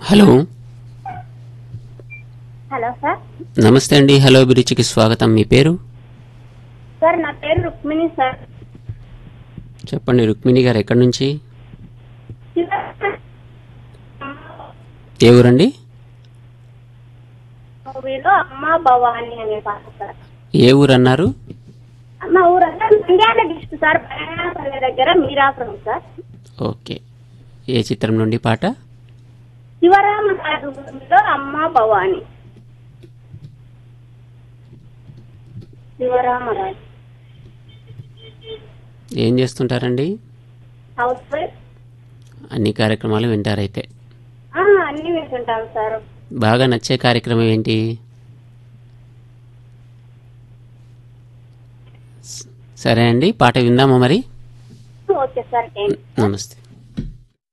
hello hello sir నమస్తే అండి hello అభిరుచికి స్వాగతం మీ పేరు సార్ నా పేరు రుక్మిణి సార్ చెప్పండి రుక్మిణి గారు ఎక్కడి నుంచి ఏ ఊరండి మూవీలో అమ్మ భవాని అనే పాట సార్ ఏ ఊరు అన్నారు మా ఊరంతా నంద్యాల డిస్ట్రిక్ట్ సార్ బనాపల్లి దగ్గర మీరాపురం సార్ ఓకే ఏ చిత్రం నుండి పాట శివరామరాజు మూవీలో అమ్మ భవాని శివరామరాజు ఏం చేస్తుంటారండి హౌస్ వైఫ్ అన్ని కార్యక్రమాలు వింటారైతే ఆ, అన్ని వింటుంటాం సార్ బాగా నచ్చే కార్యక్రమం ఏంటి స- సరే అండి పాట విందామా మరి ఓకే సార్ థ్యాంక్ నమస్తే